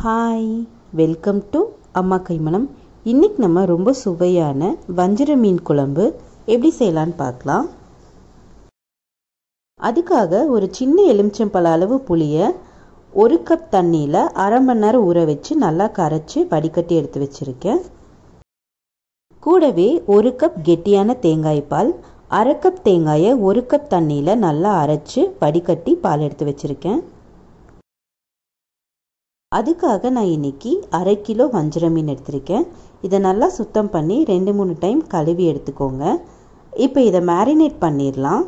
hi welcome to அம்மா கைமணம் இன்றைக்கி நம்ம ரொம்ப சுவையான வஞ்சர மீன் குழம்பு எப்படி செய்யலான்னு பார்க்கலாம் அதுக்காக ஒரு சின்ன எலுமிச்சம்பழ அளவு புளியை ஒரு கப் தண்ணியில் அரை மணி நேரம் ஊற வச்சு நல்லா கரைச்சி வடிகட்டி எடுத்து வச்சுருக்கேன் கூடவே ஒரு கப் கெட்டியான தேங்காய் பால் அரை கப் தேங்காயை ஒரு கப் தண்ணியில் நல்லா அரைச்சி வடிகட்டி பால் எடுத்து வச்சுருக்கேன் அதுக்காக நான் இன்னைக்கு அரை கிலோ வஞ்சர மீன் எடுத்திருக்கேன் இதை நல்லா சுத்தம் பண்ணி ரெண்டு மூணு டைம் கழுவி எடுத்துக்கோங்க இப்போ இதை மேரினேட் பண்ணிடலாம்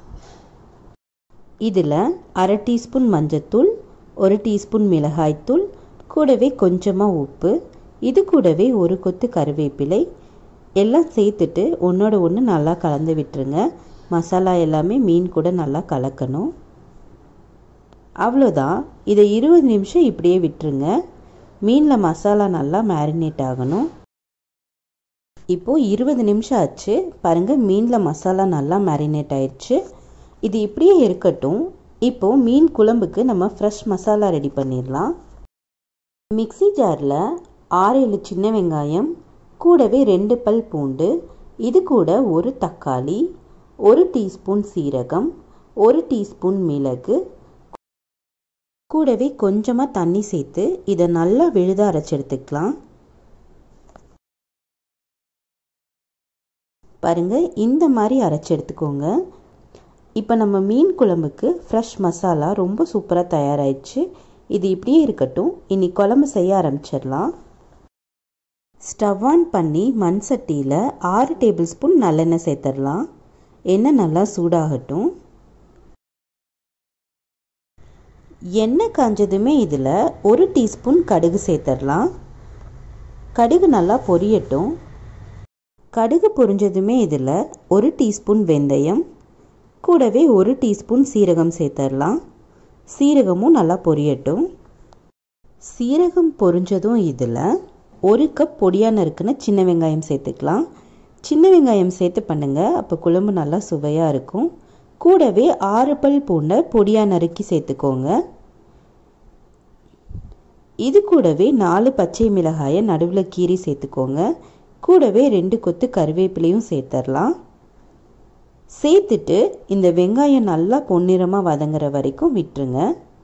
இதில் அரை டீஸ்பூன் மஞ்சத்தூள் ஒரு டீஸ்பூன் மிளகாய்த்தூள் கூடவே கொஞ்சமாக உப்பு இது கூடவே ஒரு கொத்து கருவேப்பிலை எல்லாம் சேர்த்துட்டு ஒன்றோட ஒன்று நல்லா கலந்து விட்டுருங்க மசாலா எல்லாமே மீன் கூட நல்லா கலக்கணும் அவ்வளோதான் இதை இருபது நிமிஷம் இப்படியே விட்டுருங்க மீனில் மசாலா நல்லா மேரினேட் ஆகணும் இப்போது இருபது நிமிஷம் ஆச்சு பாருங்கள் மீனில் மசாலா நல்லா மேரினேட் ஆயிடுச்சு இது இப்படியே இருக்கட்டும் இப்போது மீன் குழம்புக்கு நம்ம ஃப்ரெஷ் மசாலா ரெடி பண்ணிடலாம் மிக்சி ஜாரில் ஆறு ஏழு சின்ன வெங்காயம் கூடவே ரெண்டு பல் பூண்டு இது கூட ஒரு தக்காளி ஒரு டீஸ்பூன் சீரகம் ஒரு டீஸ்பூன் மிளகு கூடவே கொஞ்சமாக தண்ணி சேர்த்து இதை நல்லா விழுத அரைச்சி எடுத்துக்கலாம் பாருங்க இந்த மாதிரி அரைச்சி எடுத்துக்கோங்க இப்போ நம்ம மீன் குழம்புக்கு ஃப்ரெஷ் மசாலா ரொம்ப சூப்பராக தயாராகிடுச்சு இது இப்படியே இருக்கட்டும் இனி குழம்பு செய்ய ஆரம்பிச்சிடலாம் ஸ்டவ் ஆன் பண்ணி மண் சட்டியில் ஆறு டேபிள் ஸ்பூன் நல்லெண்ணெய் சேர்த்துடலாம் எண்ணெய் நல்லா சூடாகட்டும் எண்ணெய் காஞ்சதுமே இதில் ஒரு டீஸ்பூன் கடுகு சேர்த்துடலாம் கடுகு நல்லா பொரியட்டும் கடுகு பொரிஞ்சதுமே இதில் ஒரு டீஸ்பூன் வெந்தயம் கூடவே ஒரு டீஸ்பூன் சீரகம் சேர்த்துடலாம் சீரகமும் நல்லா பொரியட்டும் சீரகம் பொரிஞ்சதும் இதில் ஒரு கப் பொடியாக நறுக்குன சின்ன வெங்காயம் சேர்த்துக்கலாம் சின்ன வெங்காயம் சேர்த்து பண்ணுங்கள் அப்போ குழம்பு நல்லா சுவையாக இருக்கும் கூடவே ஆறு பல் பூண்டை பொடியாக நறுக்கி சேர்த்துக்கோங்க இது கூடவே நாலு பச்சை மிளகாயை நடுவில் கீரி சேர்த்துக்கோங்க கூடவே ரெண்டு கொத்து கருவேப்பிலையும் சேர்த்துடலாம் சேர்த்துட்டு இந்த வெங்காயம் நல்லா பொன்னிறமாக வதங்குற வரைக்கும் விட்டுருங்க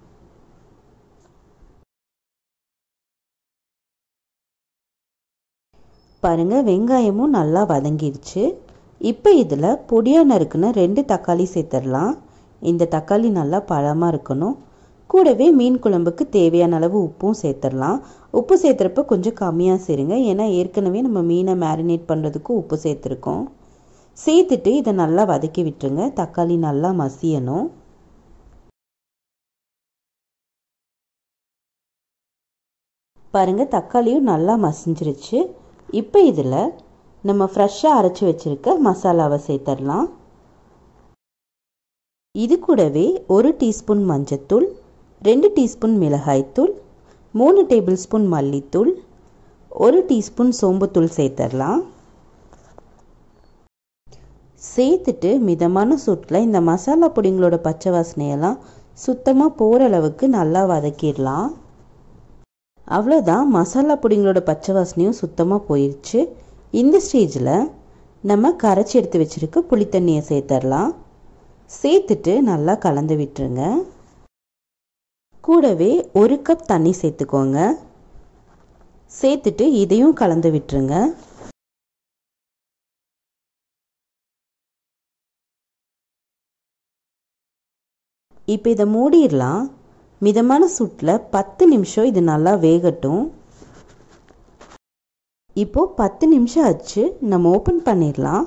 பாருங்க வெங்காயமும் நல்லா வதங்கிடுச்சு இப்போ இதில் பொடியாக நறுக்குன்னு ரெண்டு தக்காளி சேர்த்துடலாம் இந்த தக்காளி நல்லா பழமாக இருக்கணும் கூடவே மீன் குழம்புக்கு தேவையான அளவு உப்பும் சேர்த்துடலாம் உப்பு சேர்த்துறப்ப கொஞ்சம் கம்மியாக சேருங்க ஏன்னா ஏற்கனவே நம்ம மீனை மேரினேட் பண்ணுறதுக்கு உப்பு சேர்த்துருக்கோம் சேர்த்துட்டு இதை நல்லா வதக்கி விட்டுருங்க தக்காளி நல்லா மசியணும் பாருங்கள் தக்காளியும் நல்லா மசிஞ்சிருச்சு இப்போ இதில் நம்ம ஃப்ரெஷ்ஷாக அரைச்சி வச்சுருக்க மசாலாவை சேர்த்துடலாம் இது கூடவே ஒரு டீஸ்பூன் மஞ்சத்தூள் ரெண்டு டீஸ்பூன் மிளகாய்த்தூள் மூணு டேபிள் ஸ்பூன் மல்லித்தூள் ஒரு டீஸ்பூன் சோம்புத்தூள் சேர்த்துடலாம் சேர்த்துட்டு மிதமான சூட்டில் இந்த மசாலா பொடிங்களோட பச்சை வாசனையெல்லாம் சுத்தமாக போகிற அளவுக்கு நல்லா வதக்கிடலாம் அவ்வளோதான் மசாலா பொடிங்களோட பச்சை வாசனையும் சுத்தமாக போயிடுச்சு இந்த ஸ்டேஜில் நம்ம கரைச்சி எடுத்து வச்சுருக்க புளித்தண்ணியை சேர்த்துடலாம் சேர்த்துட்டு நல்லா கலந்து விட்டுருங்க கூடவே ஒரு கப் தண்ணி சேர்த்துக்கோங்க சேர்த்துட்டு இதையும் கலந்து விட்டுருங்க இப்போ இதை மூடிடலாம் மிதமான சூட்டில் பத்து நிமிஷம் இது நல்லா வேகட்டும் இப்போது பத்து நிமிஷம் ஆச்சு நம்ம ஓப்பன் பண்ணிடலாம்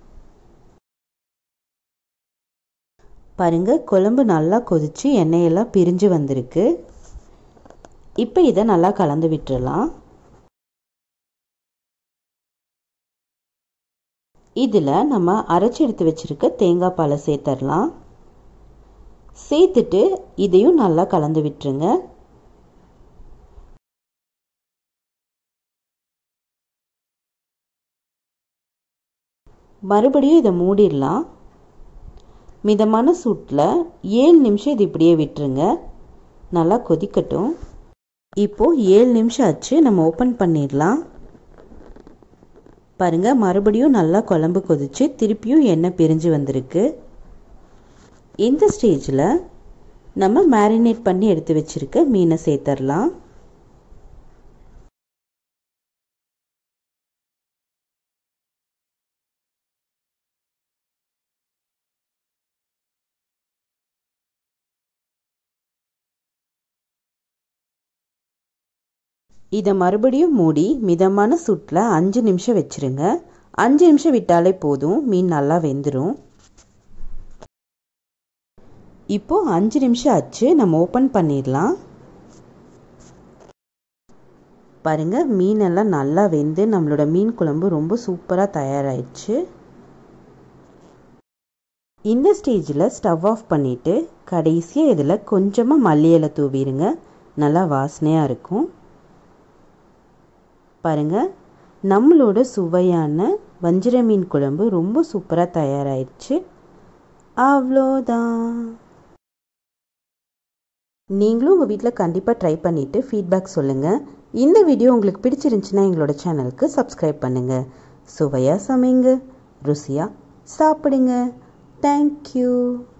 பாருங்க குழம்பு நல்லா கொதிச்சு எண்ணெயெல்லாம் பிரிஞ்சு வந்திருக்கு இப்போ இதை நல்லா கலந்து விட்டுறலாம் இதில் நம்ம அரைச்சி எடுத்து வச்சுருக்க தேங்காய் பாலை சேர்த்துடலாம் சேர்த்துட்டு இதையும் நல்லா கலந்து விட்டுருங்க மறுபடியும் இதை மூடிடலாம் மிதமான சூட்டில் ஏழு நிமிஷம் இது இப்படியே விட்டுருங்க நல்லா கொதிக்கட்டும் இப்போது ஏழு நிமிஷம் ஆச்சு நம்ம ஓப்பன் பண்ணிடலாம் பாருங்கள் மறுபடியும் நல்லா குழம்பு கொதிச்சு திருப்பியும் எண்ணெய் பிரிஞ்சு வந்திருக்கு இந்த ஸ்டேஜில் நம்ம மேரினேட் பண்ணி எடுத்து வச்சுருக்க மீனை சேர்த்துடலாம் இதை மறுபடியும் மூடி மிதமான சூட்டில் அஞ்சு நிமிஷம் வச்சுருங்க அஞ்சு நிமிஷம் விட்டாலே போதும் மீன் நல்லா வெந்துடும் இப்போது அஞ்சு நிமிஷம் ஆச்சு நம்ம ஓப்பன் பண்ணிடலாம் பாருங்கள் மீனெல்லாம் நல்லா வெந்து நம்மளோட மீன் குழம்பு ரொம்ப சூப்பராக தயாராகிடுச்சு இந்த ஸ்டேஜில் ஸ்டவ் ஆஃப் பண்ணிவிட்டு கடைசியாக இதில் கொஞ்சமாக மல்லி இலை தூவிடுங்க நல்லா வாசனையாக இருக்கும் பாருங்கள் நம்மளோட சுவையான வஞ்சிர மீன் குழம்பு ரொம்ப சூப்பராக தயாராகிடுச்சு அவ்வளோதான் நீங்களும் உங்கள் வீட்டில் கண்டிப்பாக ட்ரை பண்ணிவிட்டு ஃபீட்பேக் சொல்லுங்கள் இந்த வீடியோ உங்களுக்கு பிடிச்சிருந்துச்சுன்னா எங்களோட சேனலுக்கு சப்ஸ்கிரைப் பண்ணுங்கள் சுவையாக சமைங்க ருசியாக சாப்பிடுங்க தேங்க்யூ